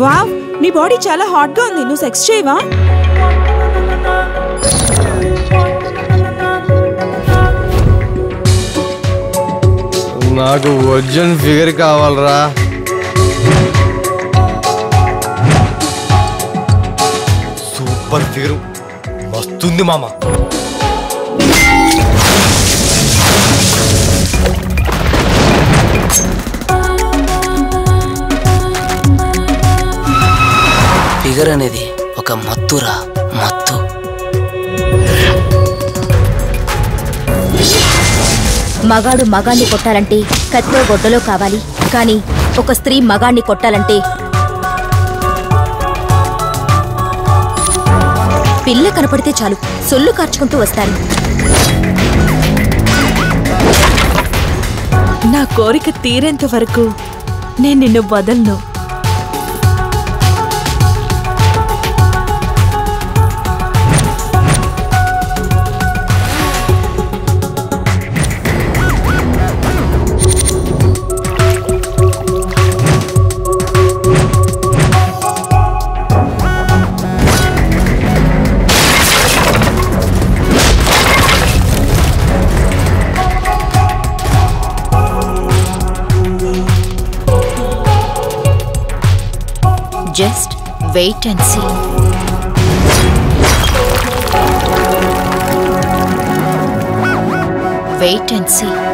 wow నీ body చాలా hot గా ఉంది నువ్వు సెక్స్ చేయవా నాకు ఒరిజినల్ ఫిగర్ కావాలరా సూపర్ ఫిగర్ మస్తుంది మామ ఫిగర్ అనేది ఒక మత్తురా మత్తు మగాడు మగాణ్ణి కొట్టాలంటే కత్తో గొడ్డలో కావాలి కానీ ఒక స్త్రీ మగాణ్ణి కొట్టాలంటే పిల్ల కనపడితే చాలు సొల్లు కార్చుకుంటూ వస్తారు నా కోరిక తీరేంత వరకు నేను నిన్ను వదలను just wait and see wait and see